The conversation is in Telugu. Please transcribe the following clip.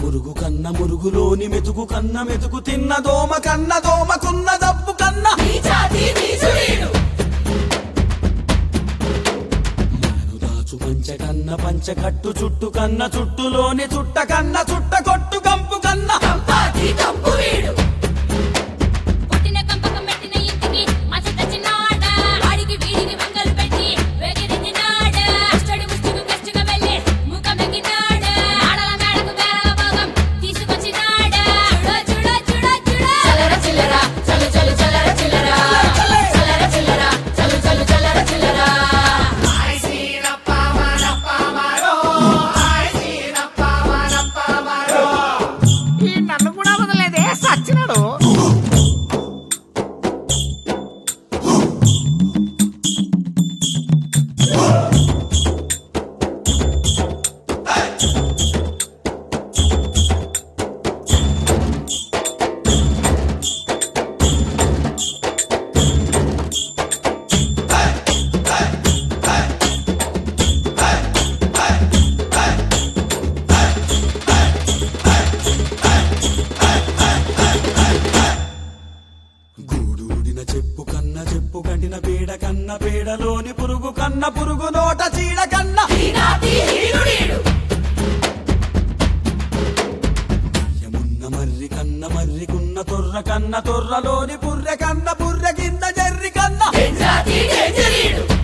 పురుగు కన్న మురుగులోని మెతుకు కన్న మెతుకు తిన్న దోమ కన్న దోమకున్న దప్పు కన్న నీచాతి నీచుడీడు మనను దాచు పంచ కన్న పంచ కట్టు చుట్టు కన్న చుట్టులోని చుట్ట కన్న చుట్ట కొట్టు కంపు కన్న కంపాతి కంపు వీడు పుట్టిన కంపకం పెట్టిన ఇంటికి మచ్చ తెచ్చినాడ వాడికి వీడికి వంగలు పెట్టి వెగిరించినాడ అష్టడి ముష్టికి గెస్టుగా వెళ్ళి ముఖమెక్కినాడ ఆడల మేడకు వేల భాగం తీసుకొచ్చినాడ చూడ చూడ చూడ చూడ చల్లర చిల్లర చలు చలు చల్లర చిల్లర చల్లర చిల్లర చలు చలు చల్లర చిల్లర ఈ నన్ను కూడా వదలేదే సచ్చినాడు గూడూడిన చెప్పు కన్న చెప్పు కంటిన పీడ కన్న పీడలోని పురుగు కన్న పురుగు నోట చీడ కన్న హీనాతి హీనుడీడు యమున్న మర్రి కన్న మర్రికున్న తొర్ర కన్న తొర్రలోని పుర్రె కన్న పుర్రె కింద జర్రి కన్న డేంజరాతి డేంజరీడు